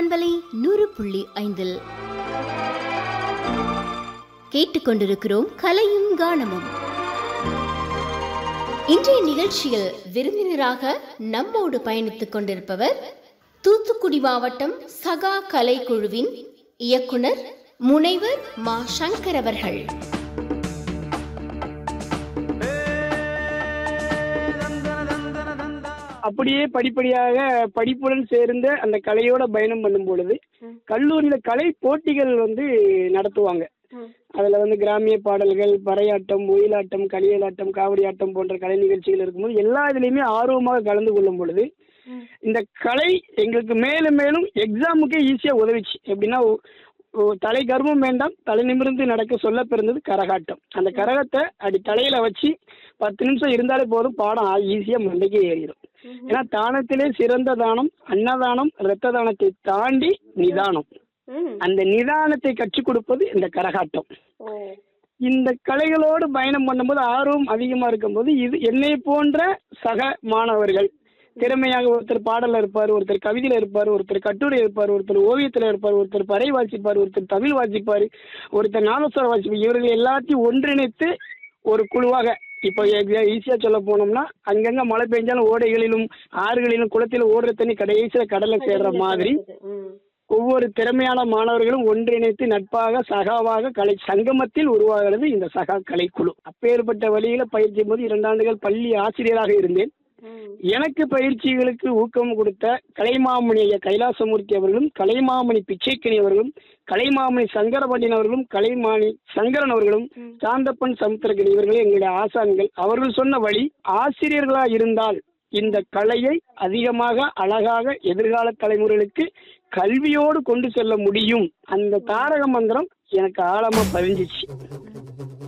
பண்பலை நூறு புள்ளி ஐந்தில் கேட்டுக்கொண்டிருக்கிறோம் கலையும் கானமும் இன்றைய நிகழ்ச்சியில் விருந்தினராக நம்மோடு பயணித்துக் கொண்டிருப்பவர் தூத்துக்குடி மாவட்டம் சகா கலை குழுவின் இயக்குனர் முனைவர் மா சங்கர் அவர்கள் அப்படியே படிப்படியாக படிப்புடன் சேர்ந்து அந்த கலையோட பயணம் பண்ணும் பொழுது கல்லூரியில கலை போட்டிகள் வந்து நடத்துவாங்க அதுல வந்து கிராமிய பாடல்கள் பறையாட்டம் ஒயிலாட்டம் களியலாட்டம் காவடி ஆட்டம் போன்ற கலை நிகழ்ச்சிகள் இருக்கும்போது எல்லா இதுலயுமே ஆர்வமாக கலந்து கொள்ளும் பொழுது இந்த கலை எங்களுக்கு மேலும் மேலும் எக்ஸாமுக்கே ஈஸியா உதவிச்சு எப்படின்னா ஒ- ஒ- தலை கர்வம் வேண்டாம் தலை நிமிர்ந்து நடக்க சொல்ல பிறந்தது கரகாட்டம் அந்த கரகத்தை அடி தலையில வச்சு பத்து நிமிஷம் இருந்தாலே போதும் பாடம் ஈஸியா மண்டைக்கு ஏறிடும் ஏன்னா தானத்திலே சிறந்த தானம் அன்னதானம் இரத்த தானத்தை தாண்டி நிதானம் அந்த நிதானத்தை கற்றுக் கொடுப்பது இந்த கரகாட்டம் இந்த கலைகளோடு பயணம் பண்ணும்போது ஆர்வம் அதிகமா இருக்கும்போது இது என்னை போன்ற சக மாணவர்கள் திறமையாக ஒருத்தர் பாடல்ல இருப்பார் ஒருத்தர் கவிதையில இருப்பார் ஒருத்தர் கட்டுரை இருப்பார் ஒருத்தர் ஓவியத்துல இருப்பார் ஒருத்தர் பறை வாசிப்பார் ஒருத்தர் தமிழ் வாசிப்பார் ஒருத்தர் நாதஸ்வரம் வாசிப்பார் இவர்கள் எல்லாத்தையும் ஒன்றிணைத்து ஒரு குழுவாக இப்போ ஈஸியா சொல்ல போனோம்னா அங்கங்க மழை பெஞ்சாலும் ஓடைகளிலும் ஆறுகளிலும் குளத்திலும் ஓடுற தண்ணி கடைசியில கடல்ல சேர்ற மாதிரி ஒவ்வொரு திறமையான மாணவர்களும் ஒன்றிணைத்து நட்பாக சகாவாக கலை சங்கமத்தில் உருவாகிறது இந்த சகா கலைக்குழு அப்பேற்பட்ட வழியில பயிற்சி போது இரண்டு ஆண்டுகள் பள்ளி ஆசிரியராக இருந்தேன் எனக்கு பயிற்சிகளுக்கு ஊக்கம் கொடுத்த கலைமாமணி ஐயா கைலாசமூர்த்தி அவர்களும் கலைமாமணி பிச்சைக்கணி அவர்களும் கலைமாமணி சங்கரபாண்டியன் அவர்களும் கலைமாணி சங்கரன் அவர்களும் சாந்தப்பன் சமுத்திரகணி இவர்களும் எங்களுடைய ஆசான்கள் அவர்கள் சொன்ன வழி ஆசிரியர்களா இருந்தால் இந்த கலையை அதிகமாக அழகாக எதிர்கால தலைமுறைகளுக்கு கல்வியோடு கொண்டு செல்ல முடியும் அந்த தாரக மந்திரம் எனக்கு ஆழமா பதிஞ்சிச்சு